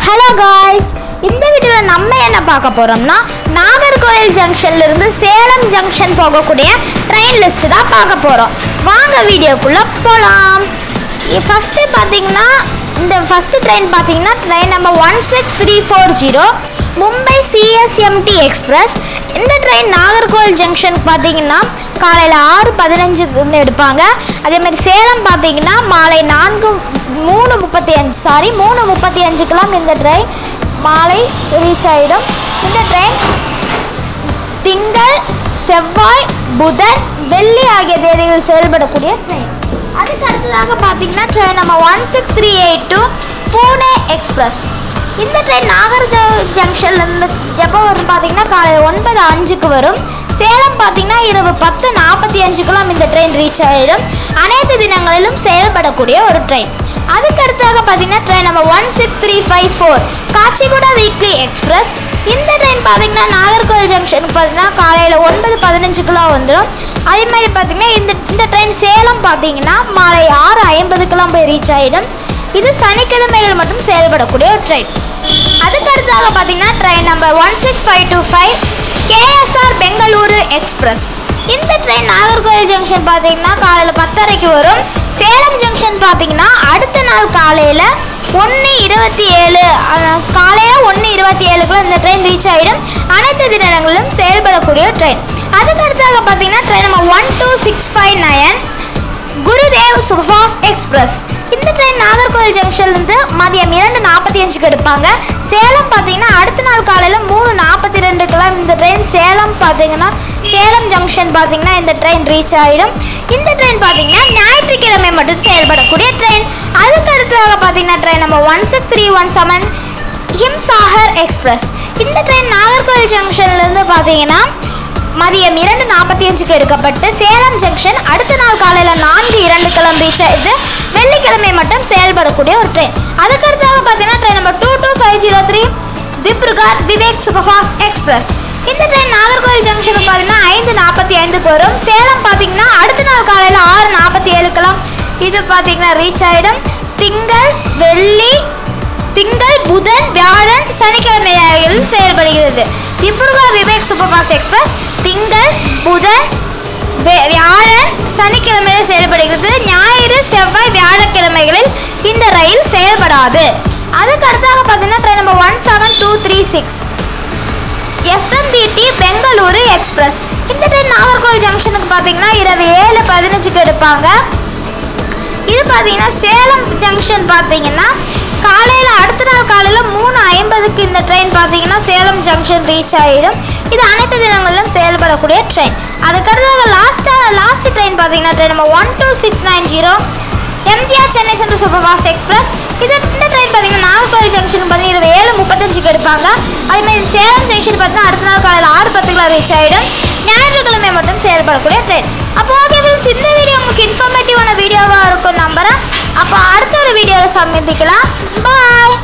hello guys இந்த வீடியோவில் நம்ம என்ன பார்க்க போகிறோம்னா நாகர்கோயில் ஜங்ஷன்ல இருந்து சேலம் ஜங்ஷன் போகக்கூடிய ட்ரெயின் லிஸ்ட் தான் பார்க்க போகிறோம் வாங்க வீடியோக்குள்ளே போகலாம் ஃபஸ்ட்டு பார்த்தீங்கன்னா இந்த ஃபஸ்ட்டு ட்ரெயின் பார்த்தீங்கன்னா train number one six three four zero Mumbai CSMT express இந்த ட்ரெயின் நாகர்கோவில் ஜங்ஷனுக்கு பார்த்தீங்கன்னா காலையில் ஆறு பதினஞ்சுக்கு வந்து எடுப்பாங்க அதே மாதிரி சேலம் பார்த்தீங்கன்னா மாலை நான்கு மூணு முப்பத்தி அஞ்சு சாரி மூணு முப்பத்தி அஞ்சுக்கெல்லாம் இந்த ட்ரெயின் மாலை ரீச் ஆகிடும் இந்த ட்ரெயின் திங்கள் செவ்வாய் புதன் வெள்ளி ஆகிய தேதிகளில் செயல்படக்கூடிய ட்ரெயின் அதுக்கு அடுத்ததாக பார்த்தீங்கன்னா ட்ரெயின் நம்ம one six three eight two Pune express இந்த ட்ரெயின் நாகர் ஜ- ஜங்ஷன்லேருந்து எப்போ வரும் பார்த்தீங்கன்னா காலையில் ஒன்பது அஞ்சுக்கு வரும் சேலம் பார்த்தீங்கன்னா இரவு பத்து நாற்பத்தி அஞ்சுக்கெல்லாம் இந்த ட்ரெயின் ரீச் ஆகிடும் அனைத்து தினங்களிலும் செயல்படக்கூடிய ஒரு ட்ரெயின் அதுக்கு அடுத்தாக பார்த்தீங்கன்னா ட்ரெயின் நம்ம one six three five four Kacheguda weekly express இந்த ட்ரெயின் பார்த்தீங்கன்னா நாகர்கோவில் ஜங்ஷனுக்கு பார்த்தீங்கன்னா காலையில் ஒன்பது பதினஞ்சுக்கெல்லாம் வந்துடும் அதே மாதிரி பார்த்தீங்கன்னா இந்த இந்த ட்ரெயின் சேலம் பார்த்தீங்கன்னா மாலை ஆறு ஐம்பதுக்கெல்லாம் போய் ரீச் ஆகிடும் இது சனிக்கிழமைகள் மட்டும் செயல்படக்கூடிய ஒரு ட்ரெயின் அதுக்கு அடுத்தாக பார்த்தீங்கன்னா train number one six five two five KSR Bengaluru express இந்த ட்ரெயின் நாகர்கோவில் ஜங்ஷன் பார்த்தீங்கன்னா காலையில் பத்தரைக்கு வரும் சேலம் ஜங்ஷன் பார்த்தீங்கன்னா அடுத்த நாள் காலையில் ஒன்று இருபத்தி ஏழு காலையில் ஒன்று இருபத்தி ஏழுக்குள்ள இந்த ட்ரெயின் ரீச் ஆகிடும் அனைத்து தினங்களிலும் செயல்படக்கூடிய ட்ரெயின் அதுக்கு அடுத்தாக பார்த்தீங்கன்னா train number one two six five nine Gurudev superfast express இந்த ட்ரெயின் நாகர்கோவில் ஜங்ஷன்லேருந்து மதியம் இரண்டு நாற்பத்தி அஞ்சுக்கு எடுப்பாங்க சேலம் பார்த்தீங்கன்னா அடுத்த நாள் காலையில் மூணு நாற்பத்தி ரெண்டுக்கெல்லாம் இந்த ட்ரெயின் சேலம் பார்த்தீங்கன்னா சேலம் ஜங்ஷன் பார்த்தீங்கன்னா இந்த ட்ரெயின் ரீச் ஆகிடும் இந்த ட்ரெயின் பார்த்தீங்கன்னா ஞாயிற்றுக்கிழமை மட்டும் செயல்படக்கூடிய ட்ரெயின் அதுக்கு அடுத்ததாக பார்த்தீங்கன்னா ட்ரெயின் நம்ம one six three one seven Himsagar express இந்த ட்ரெயின் நாகர்கோவில் ஜங்ஷன்லேருந்து பார்த்தீங்கன்னா மதியம் இரண்டு நாற்பத்தி அஞ்சுக்கு எடுக்கப்பட்டு சேலம் ஜங்ஷன் அடுத்த நாள் காலையில் நான்கு இரண்டு கிளம்பி ரீச் ஆயிடுது வெள்ளிக்கிழமை மட்டும் செயல்படக்கூடிய ஒரு ட்ரெயின் அதுக்கடுத்தாக பார்த்தீங்கன்னா train number two two five zero three Dibrugarh Vivek superfast express இந்த ட்ரெயின் நாகர்கோவில் ஜங்ஷனுக்கு பார்த்தீங்கன்னா ஐந்து நாற்பத்தி ஐந்துக்கு வரும் சேலம் பார்த்தீங்கன்னா அடுத்த நாள் காலையில் ஆறு நாற்பத்தி ஏழுக்கெல்லாம் இது பார்த்தீங்கன்னா ரீச் ஆகிடும் திங்கள் வெள்ளி திங்கள் புதன் வியாழன் சனிக்கிழமைகளில் செயல்படுகிறது Dibrugarh Vivek super fast express திங்கள் புதன் வே- வியாழன் சனிக்கிழமையில் செயல்படுகிறது ஞாயிறு செவ்வாய் வியாழக்கிழமைகளில் இந்த ரயில் செயல்படாது அதுக்கு அடுத்தாக பார்த்தீங்கன்னா train number one seven two three six SMBT Bengaluru express இந்த ட்ரெயின் நாகர்கோவில் ஜங்ஷனுக்கு பார்த்தீங்கன்னா இரவு ஏழு பதினஞ்சுக்கு எடுப்பாங்க இது பார்த்தீங்கன்னா சேலம் ஜங்ஷன் பார்த்தீங்கன்னா காலையில் அடுத்த நாள் காலையில் மூணு ஐம்பதுக்கு இந்த ட்ரெயின் பார்த்தீங்கன்னா சேலம் ஜங்ஷன் ரீச் ஆகிடும் இது அனைத்து தினங்களிலும் செயல்படக்கூடிய ட்ரெயின் அதுக்கடுத்ததாக லாஸ்ட்டாக லாஸ்ட் ட்ரெயின் பார்த்தீங்கன்னா train number one two six nine zero MGR Chennai central super fast express இது இந்த ட்ரெயின் பார்த்தீங்கன்னா நாகர்கோவில் ஜங்ஷன் பார்த்தீங்கன்னா இரவு ஏழு முப்பத்தஞ்சுக்கு எடுப்பாங்க அதேமாதிரி சேலம் ஜங்ஷன் பார்த்தீங்கன்னா அடுத்த நாள் காலையில் ஆறு பத்துக்குலாம் ரீச் ஆகிடும் ஞாயிற்றுக்கிழமை மட்டும் செயல்படக்கூடிய ட்ரெயின் அப்போ ஓகே ஃப்ரெண்ட்ஸ் இந்த வீடியோ உங்களுக்கு இன்ஃபர்மேட்டிவான வீடியோவாக இருக்கும் நம்புறேன் அப்போ அடுத்த ஒரு வீடியோவில் சந்திக்கலாம் பாய்